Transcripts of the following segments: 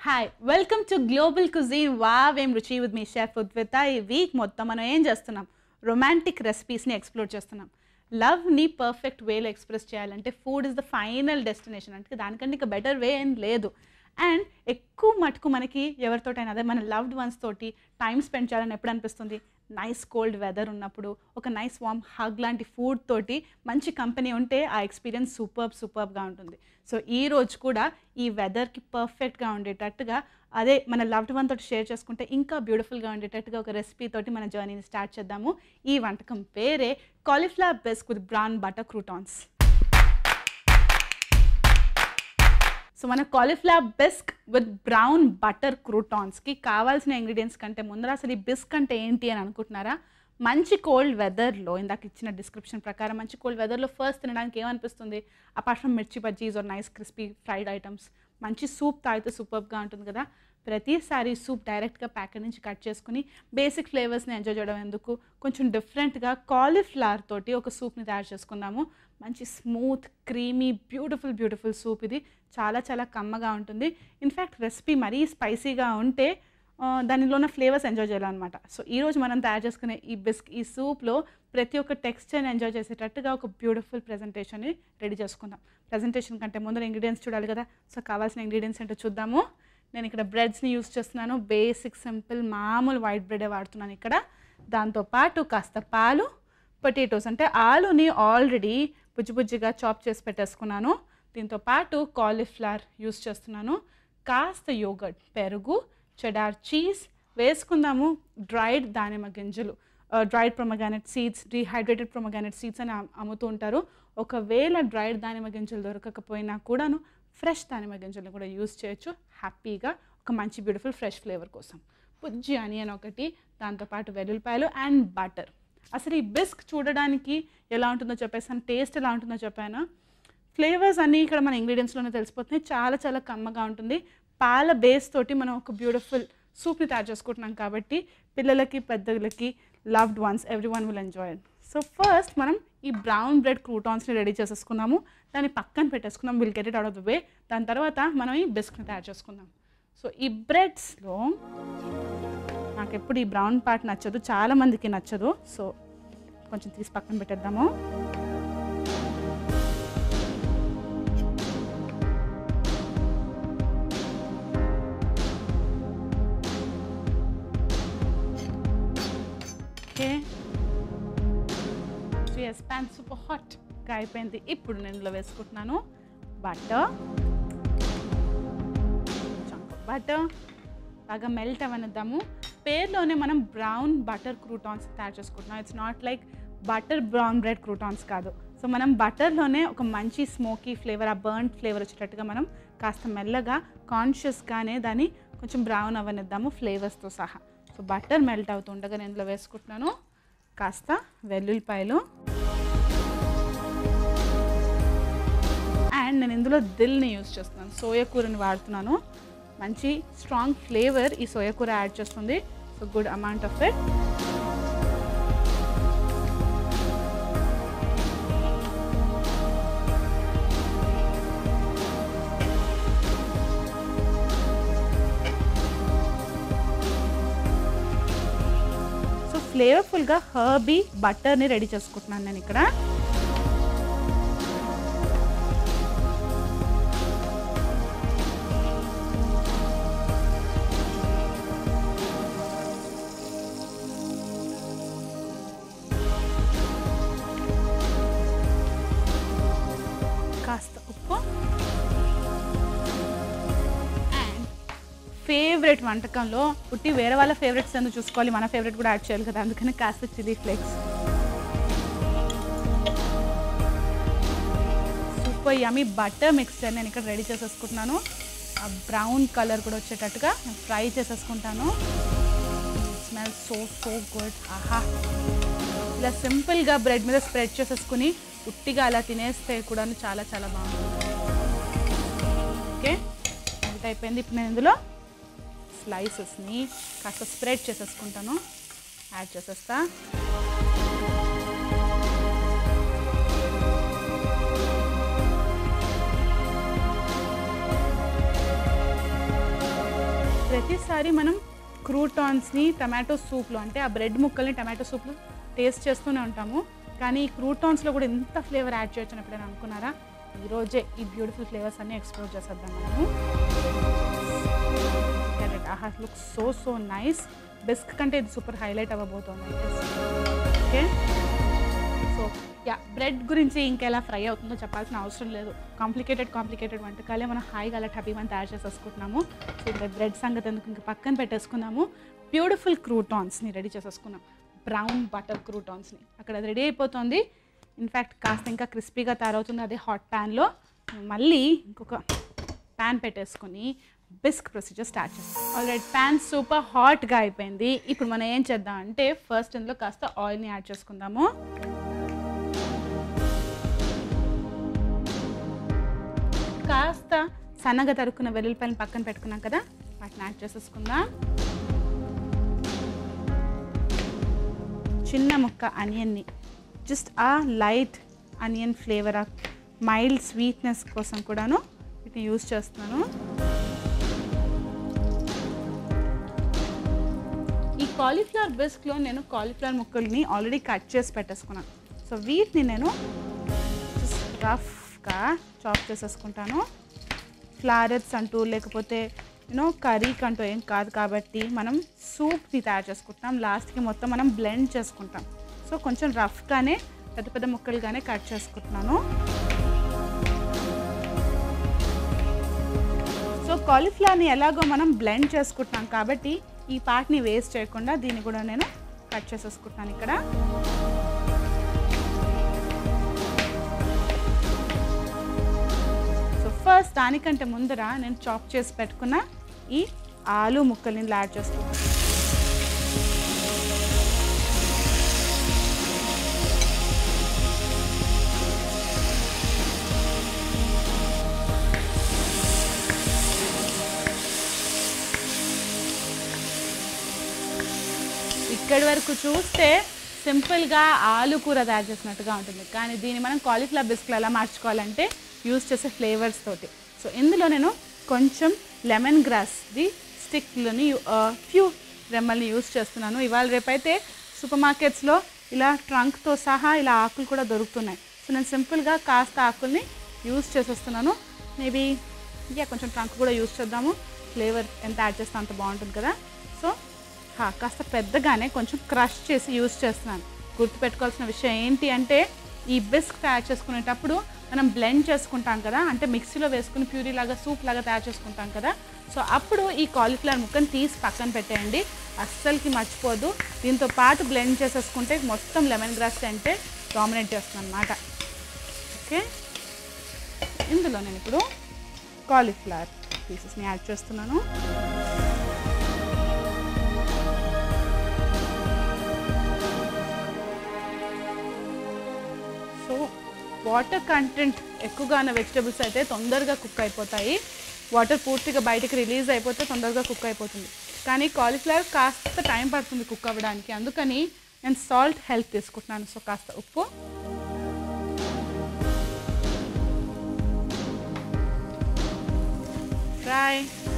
Hi welcome to global cuisine వావేం రుచి with me chef ఉద్విత ఈ వీక్ మొత్తం మనం ఏం చేస్తున్నాం రొమాంటిక్ రెసిపీస్ని ఎక్స్ప్లోర్ చేస్తున్నాం లవ్ని పర్ఫెక్ట్ వేలో ఎక్స్ప్రెస్ చేయాలంటే food is the final destination అంటే దానికంటే ఇంకా బెటర్ వే ఏం లేదు అండ్ ఎక్కువ మటుకు మనకి ఎవరితోటైనా అదే మన లవ్డ్ వన్స్ తోటి టైం స్పెండ్ చేయాలని ఎప్పుడు అనిపిస్తుంది నైస్ కోల్డ్ వెదర్ ఉన్నప్పుడు ఒక నైస్ వామ్ హగ్ లాంటి ఫుడ్ తోటి మంచి కంపెనీ ఉంటే ఆ ఎక్స్పీరియన్స్ సూపర్బ్ సూపర్బ్గా ఉంటుంది సో ఈ రోజు కూడా ఈ వెదర్కి పర్ఫెక్ట్గా ఉండేటట్టుగా అదే మన లవ్డ్ వన్ తోటి షేర్ చేసుకుంటే ఇంకా బ్యూటిఫుల్గా ఉండేటట్టుగా ఒక రెసిపీ తోటి మన జర్నీని స్టార్ట్ చేద్దాము ఈ వంటకం పేరే cauliflower bisque with brown butter croutons so మన cauliflower bisque with brown butter క్రూటాన్స్కి కావాల్సిన ఇంగ్రీడియంట్స్ కంటే ముందర అసలు ఈ బిస్క్ అంటే ఏంటి అని అనుకుంటున్నారా మంచి కోల్డ్ వెదర్లో ఇందాక ఇచ్చిన డిస్క్రిప్షన్ ప్రకారం మంచి కోల్డ్ వెదర్లో ఫస్ట్ తినడానికి ఏమనిపిస్తుంది apart from mirchi bajjis are nice crispy fried items మంచి సూప్ తాగితే సూపర్గా ఉంటుంది కదా ప్రతిసారి సూప్ డైరెక్ట్గా ప్యాకెట్ నుంచి కట్ చేసుకుని బేసిక్ ఫ్లేవర్స్ని ఎంజాయ్ చేయడం ఎందుకు కొంచెం డిఫరెంట్గా కాలీఫ్లవర్ తోటి ఒక సూప్ని తయారు చేసుకుందాము మంచి smooth creamy beautiful beautiful soup ఇది చాలా చాలా కమ్మగా ఉంటుంది ఇన్ఫ్యాక్ట్ రెసిపీ మరీ స్పైసీగా ఉంటే ఆ, దానిలో ఉన్న ఫ్లేవర్స్ ఎంజాయ్ చేయాలన్నమాట సో ఈరోజు మనం తయారు చేసుకునే ఈ బిస్క్ ఈ సూప్లో ప్రతి ఒక్క టెక్స్చర్ని ఎంజాయ్ చేసేటట్టుగా ఒక బ్యూటిఫుల్ ప్రజెంటేషన్ని రెడీ చేసుకుందాం ప్రజెంటేషన్ కంటే ముందర ఇంగ్రీడియంట్స్ చూడాలి కదా సో కావాల్సిన ఇంగ్రీడియంట్స్ ఏంటో చూద్దాము నేను ఇక్కడ బ్రెడ్స్ని యూస్ చేస్తున్నాను బేసిక్ సింపుల్ మామూలు వైట్ బ్రెడే వాడుతున్నాను ఇక్కడ దాంతోపాటు కాస్త పాలు పొటాటోస్ అంటే ఆలుని ఆల్రెడీ బుజ్జి బుజ్జిగా చాప్ చేసి పెట్టేసుకున్నాను దీంతో పాటు కాలీఫ్లవర్ యూస్ చేస్తున్నాను కాస్త యోగర్ట్ పెరుగు చెడార్ చీజ్ వేసుకుందాము డ్రైడ్ దానిమ్మ గింజలు dried pomegranate seeds dehydrated pomegranate seeds అని అమ్- అమ్ముతూ ఉంటారు ఒకవేళ డ్రైడ్ దానిమ్మ గింజలు దొరకకపోయినా కూడాను ఫ్రెష్ దానిమ్మ గింజలు కూడా యూస్ చేయొచ్చు హ్యాపీగా ఒక మంచి బ్యూటిఫుల్ ఫ్రెష్ ఫ్లేవర్ కోసం బుజ్జి ఆనియన్ ఒకటి దాంతోపాటు వెల్లుల్లిపాయలు అండ్ బటర్ అసలు ఈ బిస్క్ చూడడానికి ఎలా ఉంటుందో చెప్పేసాను టేస్ట్ ఎలా ఉంటుందో చెప్పాను ఫ్లేవర్స్ అన్నీ ఇక్కడ మన ఇంగ్రీడియంట్స్లోనే తెలిసిపోతున్నాయి చాలా చాలా కమ్మగా ఉంటుంది పాల బేస్ తోటి మనం ఒక బ్యూటిఫుల్ సూప్ని తయారు చేసుకుంటున్నాం కాబట్టి పిల్లలకి పెద్దలకి loved ones every one will enjoy so first మనం ఈ బ్రౌన్ బ్రెడ్ క్రూటాన్స్ని రెడీ చేసేసుకున్నాము దాన్ని పక్కన పెట్టేసుకున్నాం will get it out of the way దాని తర్వాత మనం ఈ బిస్క్ని తయారు చేసుకుందాం సో ఈ బ్రెడ్స్లో నాకు ఎప్పుడు ఈ బ్రౌన్ పార్ట్ నచ్చదు చాలా మందికి నచ్చదు సో కొంచెం తీసి పక్కన పెట్టేద్దాము ఓకే ఎస్ ప్యాన్ సూపర్ హాట్గా అయిపోయింది ఇప్పుడు నేను ఇందులో వేసుకుంటున్నాను బటర్ బటర్ బాగా మెల్ట్ అవనిద్దాము పేర్లోనే మనం బ్రౌన్ బటర్ క్రూటాన్స్ తయారు చేసుకుంటున్నాం it's not like butter brown bread croutons కాదు సో మనం బటర్లోనే ఒక మంచి స్మోకీ ఫ్లేవర్ ఆ బర్న్ ఫ్లేవర్ వచ్చేటట్టుగా మనం కాస్త మెల్లగా కాన్షియస్గానే దాన్ని కొంచెం బ్రౌన్ అవనిద్దాము ఫ్లేవర్స్తో సహా సో బటర్ మెల్ట్ అవుతుండగా నేను ఇందులో వేసుకుంటున్నాను కాస్త వెల్లుల్లిపాయలు అండ్ నేను ఇందులో దిల్ని యూస్ చేస్తున్నాను సోయా కూరని వాడుతున్నాను మంచి స్ట్రాంగ్ ఫ్లేవర్ ఈ సోయా కూర యాడ్ చేస్తుంది so good amount of it so ఫ్లేవర్ఫుల్గా హర్బీ బటర్ని రెడీ చేసుకుంటున్నాను నేను ఇక్కడ కాస్త ఉప్పు అండ్ ఫేవరెట్ వంటకంలో పుట్టి వేరే వాళ్ళ ఫేవరెట్స్ ఎందుకు చూసుకోవాలి మన ఫేవరెట్ కూడా యాడ్ చేయాలి కదా అందుకని కాస్త chilli flakes super yummy butter mixture నేను ఇక్కడ రెడీ చేసేసుకుంటున్నాను ఆ బ్రౌన్ కలర్ కూడా వచ్చేటట్టుగా ఫ్రై చేసేసుకుంటాను స్మెల్ సో సో గుడ్ ఆహా ఇలా సింపుల్గా బ్రెడ్ మీద స్ప్రెడ్ చేసేసుకుని ఉట్టిగా అలా తినేస్తే కూడా చాలా చాలా బాగుంటుంది ఓకే మెల్ట్ అయిపోయింది ఇప్పుడు నేను ఇందులో స్లైసెస్ని కాస్త స్ప్రెడ్ చేసేసుకుంటాను యాడ్ చేసేస్తా ప్రతిసారి మనం క్రూటాన్స్ని టమాటో సూప్లో అంటే ఆ బ్రెడ్ ముక్కల్ని టమాటో సూప్లో టేస్ట్ చేస్తూనే ఉంటాము కానీ ఈ క్రూటాన్స్లో కూడా ఎంత ఫ్లేవర్ యాడ్ చేయొచ్చు అని ఎప్పుడైనా అనుకున్నారా ఈరోజే ఈ బ్యూటిఫుల్ ఫ్లేవర్స్ అన్నీ ఎక్స్ప్లోర్ చేసేద్దాం మనము ఆహా look so so nice bisque కంటే ఇది సూపర్ హైలైట్ అవ్వబోతోంది ఓకే సో యా బ్రెడ్ గురించి ఇంకెలా ఫ్రై అవుతుందో చెప్పాల్సిన అవసరం లేదు కాంప్లికేటెడ్ కాంప్లికేటెడ్ వంటకాలే మనం హాయిగా అలా టబీ మనం తయారు చేసేసుకుంటున్నాము సో ఇంకా బ్రెడ్ సంగతి ఎందుకు ఇంకా పక్కన పెట్టేసుకుందాము బ్యూటిఫుల్ క్రూటాన్స్ని రెడీ చేసేసుకున్నాం బ్రౌన్ బటర్ క్రూటాన్స్ని అక్కడ అది రెడీ అయిపోతుంది ఇన్ఫ్యాక్ట్ కాస్త ఇంకా క్రిస్పీగా తయారవుతుంది అదే హాట్ ప్యాన్లో మళ్ళీ ఇంకొక ప్యాన్ పెట్టేసుకొని బిస్క్ ప్రొసీజర్ స్టార్ట్ చేస్తాం ఆల్రెడీ ప్యాన్ సూపర్ హాట్గా అయిపోయింది ఇప్పుడు మనం ఏం చేద్దాం అంటే ఫస్ట్ ఇందులో కాస్త ఆయిల్ని యాడ్ చేసుకుందాము కాస్త సన్నగా తరుక్కున్న వెల్లుల్లిపాయలు పక్కన పెట్టుకున్నాం కదా వాటిని యాడ్ చేసేసుకుందాం చిన్న ముక్క అనియన్ని జస్ట్ ఆ లైట్ అనియన్ ఫ్లేవర్ ఆ మైల్డ్ స్వీట్నెస్ కోసం కూడాను వీటిని యూస్ చేస్తున్నాను ఈ కాలీఫ్లవర్ బిస్క్లో నేను కాలీఫ్లవర్ ముక్కల్ని ఆల్రెడీ కట్ చేసి పెట్టేసుకున్నాను సో వీటిని నేను జస్ట్ రఫ్గా చాప్ చేసేసుకుంటాను ఫ్లారెట్స్ అంటూ లేకపోతే యూనో కర్రీకి అంటూ ఏం కాదు కాబట్టి మనం సూప్ని తయారు చేసుకుంటాం లాస్ట్కి మొత్తం మనం బ్లెండ్ చేసుకుంటాం సో కొంచెం రఫ్గానే పెద్ద పెద్ద ముక్కలుగానే కట్ చేసుకుంటున్నాను సో కాలీఫ్లవర్ని ఎలాగో మనం బ్లెండ్ చేసుకుంటున్నాం కాబట్టి ఈ పార్ట్ని వేస్ట్ చేయకుండా దీన్ని కూడా నేను కట్ చేసేసుకుంటున్నాను ఇక్కడ సో ఫస్ట్ దానికంటే ముందర నేను చాప్ చేసి పెట్టుకున్న ఈ ఆలు ముక్కల్ని ఇందులో యాడ్ చేస్తున్నాను ఇక్కడి వరకు చూస్తే సింపుల్గా ఆలు కూర తయారు చేసినట్టుగా ఉంటుంది కానీ దీన్ని మనం కాలీఫ్లవర్ బిస్కెట్లు ఎలా మార్చుకోవాలంటే యూస్ చేసే ఫ్లేవర్స్ తోటి సో ఇందులో నేను కొంచెం లెమన్ గ్రాస్ది స్టిక్లని ఫ్యూ రెమ్మల్ని యూస్ చేస్తున్నాను ఇవాళ రేపైతే సూపర్ మార్కెట్స్లో ఇలా ట్రంక్తో సహా ఇలా ఆకులు కూడా దొరుకుతున్నాయి సో నేను సింపుల్గా కాస్త ఆకుల్ని యూస్ చేసేస్తున్నాను మేబీ ఇంకా కొంచెం ట్రంక్ కూడా యూస్ చేద్దాము ఫ్లేవర్ ఎంత యాడ్ చేస్తే అంత బాగుంటుంది కదా సో హా, కాస్త పెద్దగానే కొంచెం క్రష్ చేసి యూస్ చేస్తున్నాను గుర్తుపెట్టుకోవాల్సిన విషయం ఏంటి అంటే ఈ బిస్క్ తయారు చేసుకునేటప్పుడు మనం బ్లెండ్ చేసుకుంటాం కదా అంటే మిక్సీలో వేసుకుని ప్యూరీ లాగా సూప్ లాగా తయారు చేసుకుంటాం కదా సో అప్పుడు ఈ కాలీఫ్లవర్ ముక్కను తీసి పక్కన పెట్టేయండి అస్సలకి మర్చిపోదు దీంతో పాటు బ్లెండ్ చేసేసుకుంటే మొత్తం లెమన్ గ్రాస్ అంటే డామినేట్ చేస్తుంది అనమాట ఓకే ఇందులో నేను ఇప్పుడు కాలీఫ్లవర్ పీసెస్ని యాడ్ చేస్తున్నాను సో వాటర్ కంటెంట్ ఎక్కువగా ఉన్న వెజిటబుల్స్ అయితే తొందరగా కుక్ అయిపోతాయి వాటర్ పూర్తిగా బయటకు రిలీజ్ అయిపోతే తొందరగా కుక్ అయిపోతుంది కానీ కాలీఫ్లవర్ కాస్త టైం పడుతుంది కుక్ అవ్వడానికి అందుకని నేను సాల్ట్ హెల్ప్ తీసుకుంటున్నాను సో కాస్త ఉప్పు ఫ్రై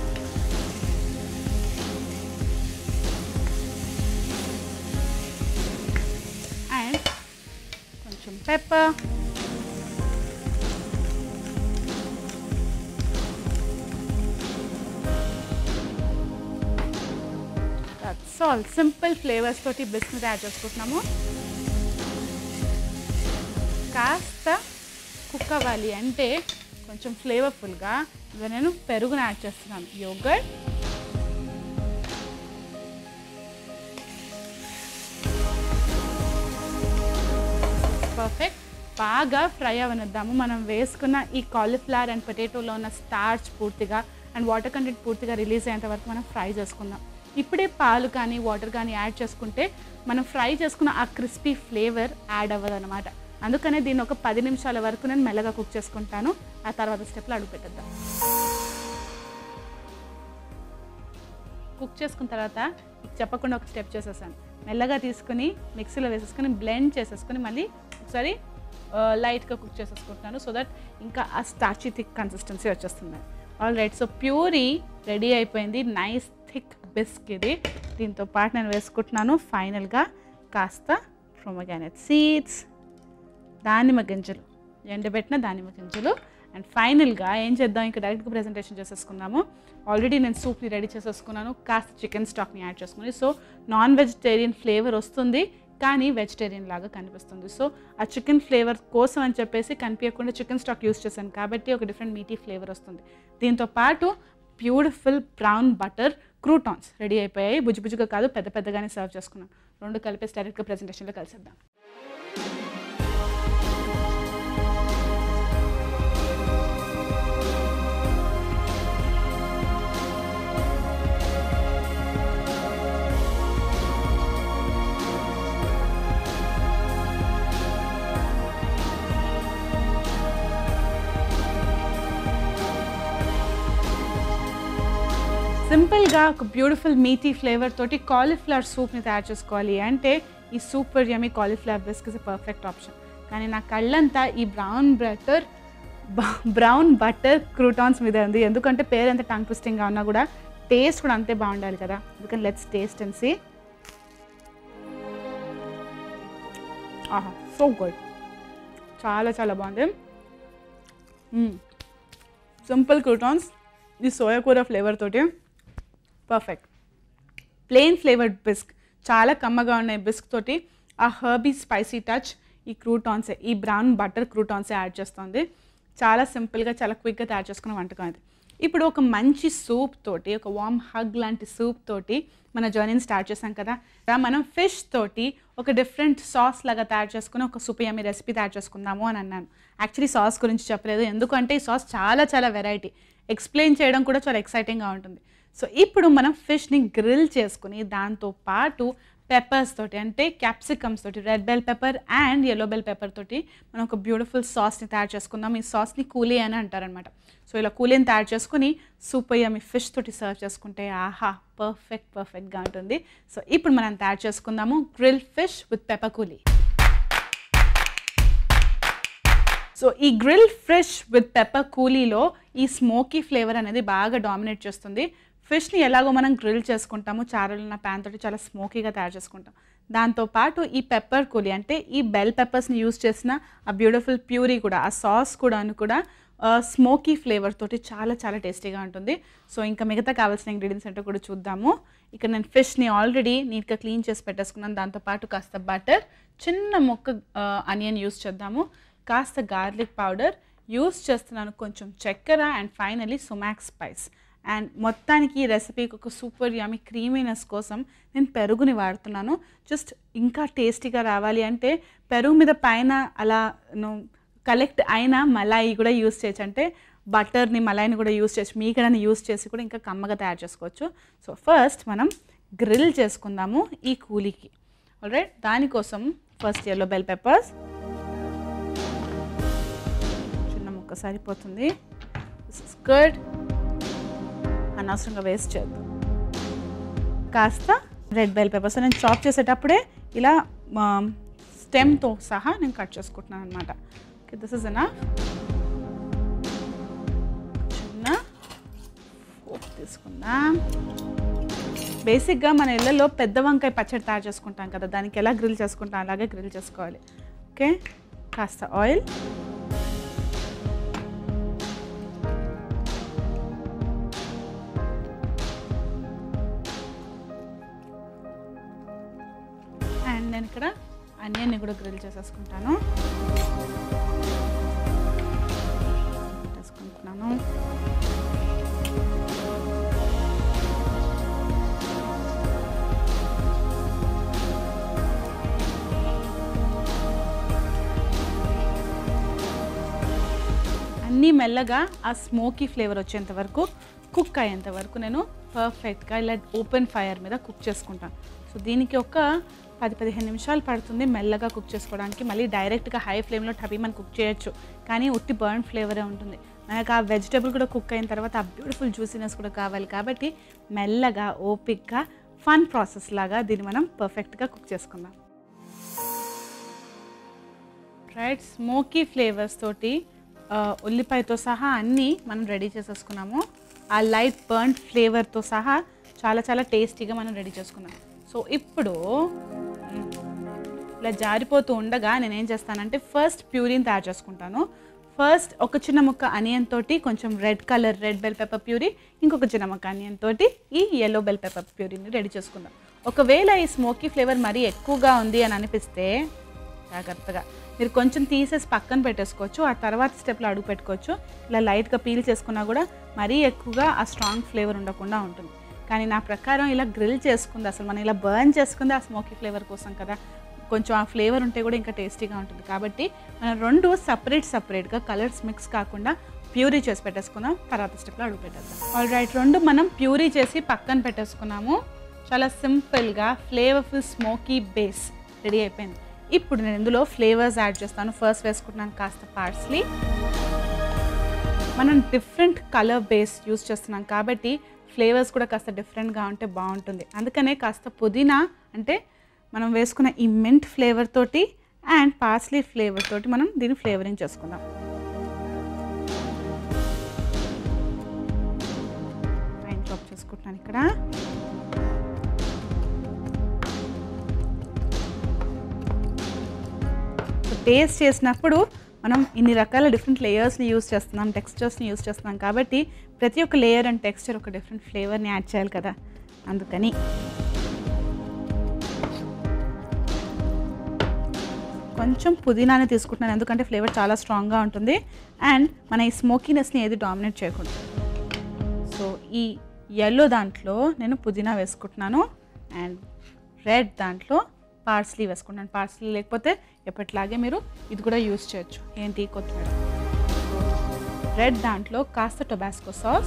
అండ్ కొంచెం pepper that's all simple flavours తోటి బిస్కెట్ యాడ్ చేసుకుంటున్నాము కాస్త కుక్ అవ్వాలి అంటే కొంచెం ఫ్లేవర్ఫుల్గా ఇక నేను పెరుగుని యాడ్ చేస్తున్నాను యోగర్ట్ పర్ఫెక్ట్ బాగా ఫ్రై అవనిద్దాము మనం వేసుకున్న ఈ కాలీఫ్లవర్ అండ్ పొటాటోలో ఉన్న స్టార్చ్ పూర్తిగా అండ్ వాటర్ కంటెంట్ పూర్తిగా రిలీజ్ అయ్యేంత వరకు మనం ఫ్రై చేసుకుందాం ఇప్పుడే పాలు కానీ వాటర్ కానీ యాడ్ చేసుకుంటే మనం ఫ్రై చేసుకున్న ఆ క్రిస్పీ ఫ్లేవర్ యాడ్ అవ్వదు అనమాట అందుకనే దీన్ని ఒక పది నిమిషాల వరకు నేను మెల్లగా కుక్ చేసుకుంటాను ఆ తర్వాత స్టెప్లో అడుగు పెట్టేద్దాం కుక్ చేసుకున్న తర్వాత మీకు చెప్పకుండా ఒక స్టెప్ చేసేసాను మెల్లగా తీసుకుని మిక్సీలో వేసేసుకొని బ్లెండ్ చేసేసుకొని మళ్ళీ ఒకసారి లైట్గా కుక్ చేసేసుకుంటున్నాను సో దట్ ఇంకా ఆ స్టార్చీ థిక్ కన్సిస్టెన్సీ వచ్చేస్తుంది all right so puree ready అయిపోయింది నైస్ థిక్ బిస్క్ ఇది దీంతో పాటు నేను వేసుకుంటున్నాను ఫైనల్గా కాస్త ప్రొమగానెట్ సీడ్స్ దానిమ్మ గింజలు ఎండబెట్టిన దానిమ్మ గింజలు అండ్ ఫైనల్గా ఏం చేద్దాం ఇంకా డైరెక్ట్గా ప్రెజెంటేషన్ చేసేసుకుందాము ఆల్రెడీ నేను సూప్ని రెడీ చేసేసుకున్నాను కాస్త చికెన్ స్టాక్ని యాడ్ చేసుకుని సో నాన్ వెజిటేరియన్ ఫ్లేవర్ వస్తుంది కానీ వెజిటేరియన్ లాగా కనిపిస్తుంది సో ఆ చికెన్ ఫ్లేవర్ కోసం అని చెప్పేసి కనిపించకుండా చికెన్ స్టాక్ యూస్ చేశాను కాబట్టి ఒక డిఫరెంట్ మీటీ ఫ్లేవర్ వస్తుంది దీంతో పాటు beautiful brown butter croutons ready అయిపోయాయి బుజ్జి బుజ్జిగా కాదు పెద్ద పెద్దగానే సర్వ్ చేసుకున్నాను రెండు కలిపేసి డైరెక్ట్గా ప్రెజెంటేషన్లో కలిసిద్దాం సింపుల్గా ఒక బ్యూటిఫుల్ మీటీ ఫ్లేవర్ తోటి కాలీఫ్లవర్ సూప్ని తయారు చేసుకోవాలి అంటే ఈ super yummy cauliflower bisque is perfect option కానీ నా కళ్ళంతా ఈ brown butter brown butter croutons మీద ఉంది ఎందుకంటే పేరు ఎంత టంగ్ ట్విస్టింగ్గా ఉన్నా కూడా టేస్ట్ కూడా అంతే బాగుండాలి కదా అందుకని లెట్స్ టేస్ట్ అండ్ సీ ఆహా సో గుడ్ చాలా చాలా బాగుంది సింపుల్ క్రూటాన్స్ ఈ సోయా కూర ఫ్లేవర్ తోటి పర్ఫెక్ట్ ప్లెయిన్ ఫ్లేవర్డ్ బిస్క్ చాలా కమ్మగా ఉన్నాయి బిస్క్ తోటి ఆ హర్బీ స్పైసీ టచ్ ఈ క్రూటాన్సే ఈ బ్రౌన్ బటర్ క్రూటాన్సే యాడ్ చేస్తుంది చాలా సింపుల్గా చాలా క్విక్గా తయారు చేసుకున్న వంటకం అది ఇప్పుడు ఒక మంచి సూప్ తోటి ఒక వామ్ హగ్ లాంటి సూప్ తోటి మన జర్నీని స్టార్ట్ చేసాం కదా రా మనం ఫిష్ తోటి ఒక డిఫరెంట్ సాస్ లాగా తయారు చేసుకుని ఒక సూప్ యమ్మీ రెసిపీ తయారు చేసుకుందాము అని అన్నాను యాక్చువల్లీ సాస్ గురించి చెప్పలేదు ఎందుకంటే ఈ సాస్ చాలా చాలా వెరైటీ ఎక్స్ప్లెయిన్ చేయడం కూడా చాలా ఎక్సైటింగ్గా ఉంటుంది సో ఇప్పుడు మనం ఫిష్ని గ్రిల్ చేసుకుని దాంతో పాటు పెప్పర్స్ తోటి అంటే క్యాప్సికమ్స్ తోటి red bell pepper and yellow bell pepper తోటి మనం ఒక బ్యూటిఫుల్ సాస్ని తయారు చేసుకుందాం ఈ సాస్ని కూలీ అని అంటారనమాట సో ఇలా కూలీని తయారు చేసుకుని సూపర్ యమ్మీ ఫిష్ తోటి సర్వ్ చేసుకుంటే ఆహా పర్ఫెక్ట్ పర్ఫెక్ట్గా ఉంటుంది సో ఇప్పుడు మనం తయారు చేసుకుందాము grill fish with pepper coulis so ఈ గ్రిల్ ఫ్రెష్ విత్ పెప్పర్ కూలీలో ఈ స్మోకీ ఫ్లేవర్ అనేది బాగా డామినేట్ చేస్తుంది ఫిష్ని ఎలాగో మనం గ్రిల్ చేసుకుంటాము చారలున్న ప్యాన్ తోటి చాలా స్మోకీగా తయారు చేసుకుంటాం దాంతోపాటు ఈ పెప్పర్ కూలీ అంటే ఈ బెల్ పెప్పర్స్ని యూస్ చేసిన ఆ బ్యూటిఫుల్ ప్యూరీ కూడా ఆ సాస్ కూడా కూడా స్మోకీ ఫ్లేవర్ తోటి చాలా చాలా టేస్టీగా ఉంటుంది సో ఇంకా మిగతా కావాల్సిన ఇంగ్రీడియంట్స్ ఏంటో కూడా చూద్దాము ఇక్కడ నేను ఫిష్ని ఆల్రెడీ నీట్గా క్లీన్ చేసి పెట్టేసుకున్నాను దాంతోపాటు కాస్త బటర్ చిన్న ముక్క అనియన్ యూస్ చేద్దాము కాస్త గార్లిక్ పౌడర్ యూస్ చేస్తున్నాను కొంచెం చక్కెర and finally sumac spice and మొత్తానికి ఈ రెసిపీకి ఒక సూపర్ యమీ క్రీమీనెస్ కోసం నేను పెరుగుని వాడుతున్నాను జస్ట్ ఇంకా టేస్టీగా రావాలి అంటే పెరుగు మీద పైన అలా కలెక్ట్ అయిన మలాయి కూడా యూస్ చేయొచ్చు అంటే బటర్ని మలాయిని కూడా యూస్ చేసి మీగడని యూస్ చేసి కూడా ఇంకా కమ్మగా తయారు చేసుకోవచ్చు సో ఫస్ట్ మనం గ్రిల్ చేసుకుందాము ఈ కూలీకి ఆల్రైట్ దానికోసం ఫస్ట్ ఎల్లో బెల్ పెప్పర్స్ చిన్న ముక్క సరిపోతుంది స్కర్ట్ అనవసరంగా వేస్ట్ చేద్దాం కాస్త రెడ్ బెల్ పెప్పర్స్ నేను చాప్ చేసేటప్పుడే ఇలా స్టెమ్తో సహా నేను కట్ చేసుకుంటున్నాను అనమాట ఓకే దిస్ ఇస్ ఎనా చిన్న ఫోక్ తీసుకుందాం బేసిక్గా మన ఇళ్ళలో పెద్ద వంకాయ పచ్చడి తయారు చేసుకుంటాం కదా దానికి ఎలా గ్రిల్ చేసుకుంటాం అలాగే గ్రిల్ చేసుకోవాలి ఓకే కాస్త ఆయిల్ అండ్ నేను ఇక్కడ అనియన్ని కూడా గ్రిల్ చేసేసుకుంటాను పెట్టేసుకుంటున్నాను అన్నీ మెల్లగా ఆ స్మోకీ ఫ్లేవర్ వచ్చేంత వరకు కుక్ అయ్యేంత వరకు నేను పర్ఫెక్ట్గా ఇలా ఓపెన్ ఫైర్ మీద కుక్ చేసుకుంటాను సో దీనికి ఒక పది పదిహేను నిమిషాలు పడుతుంది మెల్లగా కుక్ చేసుకోవడానికి మళ్ళీ డైరెక్ట్గా హై ఫ్లేమ్లో టబీ మనం కుక్ చేయొచ్చు కానీ ఉట్టి బర్న్ ఫ్లేవరే ఉంటుంది మనకు ఆ వెజిటేబుల్ కూడా కుక్ అయిన తర్వాత ఆ బ్యూటిఫుల్ జ్యూసీనెస్ కూడా కావాలి కాబట్టి మెల్లగా ఓపిక్గా ఫన్ ప్రాసెస్ లాగా దీన్ని మనం పర్ఫెక్ట్గా కుక్ చేసుకుందాం రైట్ స్మోకీ ఫ్లేవర్స్ తోటి ఆ, ఉల్లిపాయతో సహా అన్నీ మనం రెడీ చేసేసుకున్నాము ఆ లైట్ బర్న్ ఫ్లేవర్తో సహా చాలా చాలా టేస్టీగా మనం రెడీ చేసుకున్నాం సో ఇప్పుడు మ్, ఇలా జారిపోతూ ఉండగా నేను ఏం చేస్తానంటే ఫస్ట్ ప్యూరీని తయారు చేసుకుంటాను ఫస్ట్ ఒక చిన్న ముక్క అనియన్ తోటి కొంచెం red colour red bell pepper puree ఇంకొక చిన్న ముక్క అనియన్ తోటి ఈ ఎల్లో బెల్ పెప్పర్ ప్యూరీని రెడీ చేసుకుందాం ఒకవేళ ఈ స్మోకీ ఫ్లేవర్ మరీ ఎక్కువగా ఉంది అని అనిపిస్తే జాగ్రత్తగా మీరు కొంచెం తీసేసి పక్కన పెట్టేసుకోవచ్చు ఆ తర్వాత స్టెప్లో అడుగు పెట్టుకోవచ్చు ఇలా లైట్గా పీల్ చేసుకున్నా కూడా మరీ ఎక్కువగా ఆ స్ట్రాంగ్ ఫ్లేవర్ ఉండకుండా ఉంటుంది కానీ నా ప్రకారం ఇలా గ్రిల్ చేసుకుంది అసలు మనం ఇలా బర్న్ చేసుకుంది ఆ స్మోకీ ఫ్లేవర్ కోసం కదా కొంచెం ఆ ఫ్లేవర్ ఉంటే కూడా ఇంకా టేస్టీగా ఉంటుంది కాబట్టి మనం రెండు సపరేట్ సపరేట్గా కలర్స్ మిక్స్ కాకుండా ప్యూరీ చేసి పెట్టేసుకుందాం తర్వాత స్టెప్లో అడుగు పెట్టేద్దాం ఆల్ రైట్ రెండు మనం ప్యూరీ చేసి పక్కన పెట్టేసుకున్నాము చాలా సింపుల్గా ఫ్లేవర్ఫుల్ స్మోకీ బేస్ రెడీ అయిపోయింది ఇప్పుడు నేను ఇందులో ఫ్లేవర్స్ యాడ్ చేస్తాను ఫస్ట్ వేసుకుంటున్నాను కాస్త పార్స్లీ మనం డిఫరెంట్ కలర్ బేస్ యూస్ చేస్తున్నాం కాబట్టి ఫ్లేవర్స్ కూడా కాస్త డిఫరెంట్గా ఉంటే బాగుంటుంది అందుకనే కాస్త పుదీనా అంటే మనం వేసుకున్న ఈ మింట్ ఫ్లేవర్ తోటి అండ్ పార్స్లీ ఫ్లేవర్ తోటి మనం దీన్ని ఫ్లేవరింగ్ చేసుకుందాం ఫైన్ చాప్ చేసుకుంటున్నాను ఇక్కడ టేస్ట్ చేసినప్పుడు మనం ఇన్ని రకాల డిఫరెంట్ లేయర్స్ని యూస్ చేస్తున్నాం టెక్స్చర్స్ని యూస్ చేస్తున్నాం కాబట్టి ప్రతి ఒక్క లేయర్ అండ్ టెక్స్చర్ ఒక డిఫరెంట్ ఫ్లేవర్ని యాడ్ చేయాలి కదా అందుకని కొంచెం పుదీనానే తీసుకుంటున్నాను ఎందుకంటే ఫ్లేవర్ చాలా స్ట్రాంగ్గా ఉంటుంది అండ్ మన ఈ స్మోకీనెస్ని ఏది డామినేట్ చేయకూడదు సో ఈ ఎల్లో దాంట్లో నేను పుదీనా వేసుకుంటున్నాను అండ్ రెడ్ దాంట్లో పార్స్లీ వేసుకుంటున్నాను పార్స్లీ లేకపోతే ఎప్పటిలాగే మీరు ఇది కూడా యూస్ చేయొచ్చు ఏంటి కొత్తిమీర రెడ్ దాంట్లో కాస్త టొబాస్కో సాస్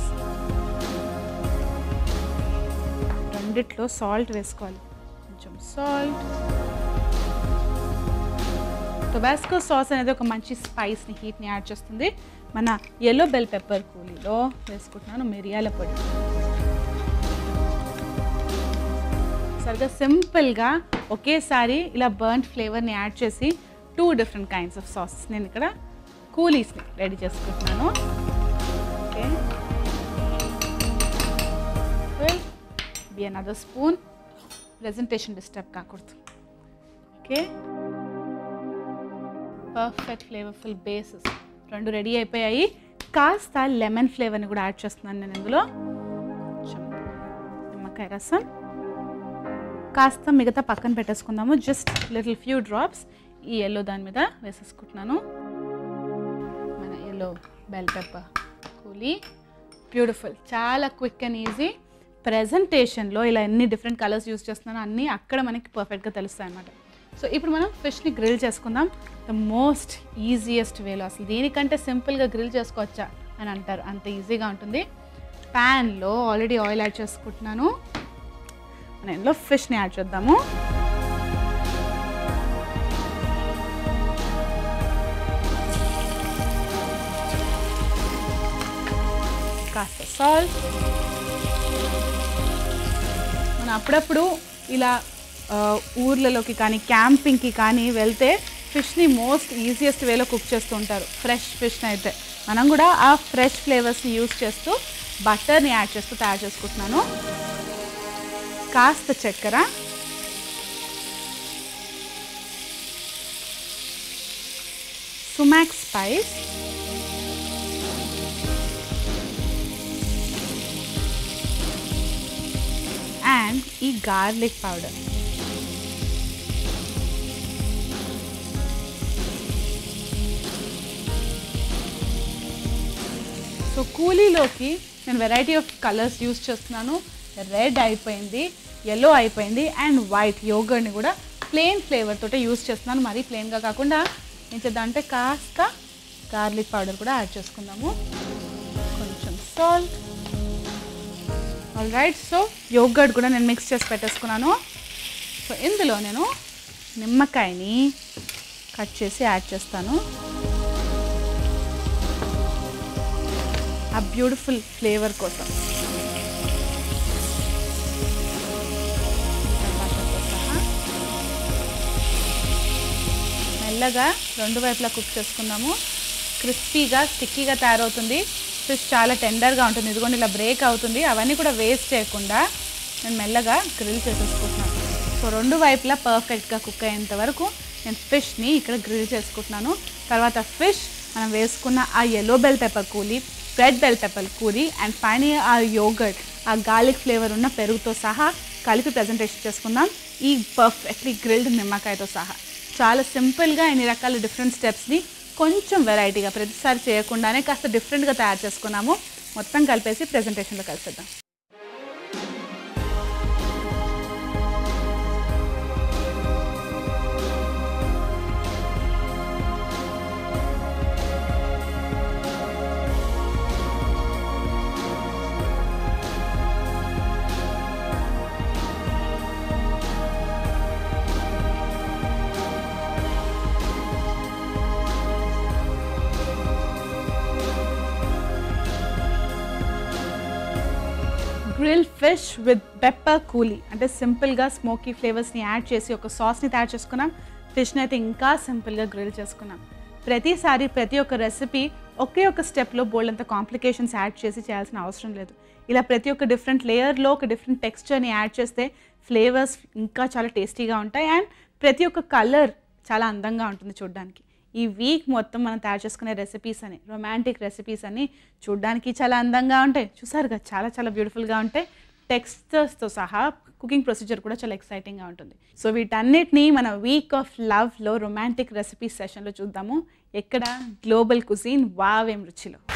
రెండిట్లో సాల్ట్ వేసుకోవాలి కొంచెం సాల్ట్ టొబాస్కో సాస్ అనేది ఒక మంచి స్పైస్ని హీట్ని యాడ్ చేస్తుంది మన ఎల్లో బెల్ పెప్పర్ కూలీలో వేసుకుంటున్నాను మిరియాల పొడి సరిగ్గా సింపుల్గా ఒకేసారి ఇలా బర్న్ ఫ్లేవర్ని యాడ్ చేసి two different kinds of sauces నేను ఇక్కడ కూలీస్ని రెడీ చేసుకుంటున్నాను okay be another spoon presentation disturb కాకూడదు ఓకే పర్ఫెక్ట్ ఫ్లేవర్ఫుల్ బేసెస్ రెండు రెడీ అయిపోయాయి కాస్త లెమన్ ఫ్లేవర్ని కూడా యాడ్ చేస్తున్నాను నేను ఇందులో కొంచెం నిమ్మకాయ రసం కాస్త మిగతా పక్కన పెట్టేసుకుందాము జస్ట్ లిటిల్ ఫ్యూ డ్రాప్స్ ఈ ఎల్లో దాని మీద వేసేసుకుంటున్నాను మన yellow bell pepper coulis beautiful చాలా క్విక్ అండ్ ఈజీ ప్రజెంటేషన్లో ఇలా ఎన్ని డిఫరెంట్ కలర్స్ యూస్ చేస్తున్నానో అన్నీ అక్కడ మనకి పర్ఫెక్ట్గా తెలుస్తాయి అన్నమాట సో ఇప్పుడు మనం ఫిష్ని గ్రిల్ చేసుకుందాం ద మోస్ట్ ఈజియెస్ట్ వేలో అసలు దీనికంటే సింపుల్గా గ్రిల్ చేసుకోవచ్చా అని అంటారు అంత ఈజీగా ఉంటుంది ప్యాన్లో ఆల్రెడీ ఆయిల్ యాడ్ చేసుకుంటున్నాను మనం ఇందులో ఫిష్ని యాడ్ చేద్దాము కాస్త సాల్ట్ మనం అప్పుడప్పుడు ఇలా ఆ, ఊర్లలోకి కానీ క్యాంపింగ్కి కానీ వెళ్తే ఫిష్ని మోస్ట్ ఈజియెస్ట్ వేలో కుక్ చేస్తూ ఉంటారు ఫ్రెష్ ఫిష్ని అయితే మనం కూడా ఆ ఫ్రెష్ ఫ్లేవర్స్ని యూస్ చేస్తూ బటర్ని యాడ్ చేస్తూ తయారు చేసుకుంటున్నాను కాస్త చక్కెర సుమాక్ స్పైస్ అండ్ ఈ గార్లిక్ పౌడర్ సో కూలీలోకి నేను వెరైటీ ఆఫ్ కలర్స్ యూస్ చేస్తున్నాను రెడ్ అయిపోయింది ఎల్లో అయిపోయింది అండ్ వైట్ యోగర్ని కూడా ప్లెయిన్ ఫ్లేవర్ తోటే యూస్ చేస్తున్నాను మరీ ప్లెయిన్గా కాకుండా ఏం చేద్దాం అంటే కాస్త గార్లిక్ పౌడర్ కూడా యాడ్ చేసుకుందాము కొంచెం salt all right so yogurt కూడా నేను మిక్స్ చేసి పెట్టేసుకున్నాను సో ఇందులో నేను నిమ్మకాయని కట్ చేసి యాడ్ చేస్తాను ఆ బ్యూటిఫుల్ ఫ్లేవర్ కోసం టమాటాతో సహా. మెల్లగా రెండు వైపులా కుక్ చేసుకుందాము క్రిస్పీగా స్టిక్కీగా తయారవుతుంది ఫిష్ చాలా టెండర్గా ఉంటుంది ఇదిగోండి ఇలా బ్రేక్ అవుతుంది అవన్నీ కూడా వేస్ట్ చేయకుండా నేను మెల్లగా గ్రిల్ చేసేసుకుంటున్నాను సో రెండు వైపులా పర్ఫెక్ట్గా కుక్ అయ్యేంత వరకు నేను ఫిష్ని ఇక్కడ గ్రిల్ చేసుకుంటున్నాను తర్వాత ఫిష్ మనం వేసుకున్న ఆ yellow bell pepper coulis red bell pepper coulis and final ఆ యోగర్ట్ ఆ గార్లిక్ ఫ్లేవర్ ఉన్న పెరుగుతో సహా కలిపి ప్రజెంటేషన్ చేసుకుందాం ఈ పర్ఫెక్ట్లీ గ్రిల్డ్ నిమ్మకాయతో సహా చాలా సింపుల్గా ఇన్ని రకాల డిఫరెంట్ స్టెప్స్ని కొంచెం వెరైటీగా ప్రతిసారి చేయకుండానే కాస్త డిఫరెంట్గా తయారు చేసుకున్నాము మొత్తం కలిపేసి ప్రజెంటేషన్లో కలిసేద్దాం grill fish with pepper coulis అంటే సింపుల్గా స్మోకీ ఫ్లేవర్స్ని యాడ్ చేసి ఒక సాస్ని తయారు చేసుకున్నాం ఫిష్ని అయితే ఇంకా సింపుల్గా గ్రిల్ చేసుకున్నాం ప్రతిసారి ప్రతి ఒక్క రెసిపీ ఒకే ఒక స్టెప్లో బోల్డ్ అంత కాంప్లికేషన్స్ యాడ్ చేసి చేయాల్సిన అవసరం లేదు ఇలా ప్రతి ఒక్క డిఫరెంట్ లేయర్లో ఒక డిఫరెంట్ టెక్స్చర్ని యాడ్ చేస్తే ఫ్లేవర్స్ ఇంకా చాలా టేస్టీగా ఉంటాయి అండ్ ప్రతి ఒక్క కలర్ చాలా అందంగా ఉంటుంది చూడడానికి ఈ వీక్ మొత్తం మనం తయారు చేసుకునే రెసిపీస్ అని రొమాంటిక్ రెసిపీస్ అని చూడడానికి చాలా అందంగా ఉంటాయి చూసారుగా చాలా చాలా బ్యూటిఫుల్గా ఉంటాయి టెక్స్చర్స్తో సహా కుకింగ్ ప్రొసీజర్ కూడా చాలా ఎక్సైటింగ్గా ఉంటుంది సో వీటన్నిటిని మన వీక్ ఆఫ్ లవ్లో రొమాంటిక్ రెసిపీస్ సెషన్లో చూద్దాము ఎక్కడ గ్లోబల్ కుజీన్ వావేం రుచిలో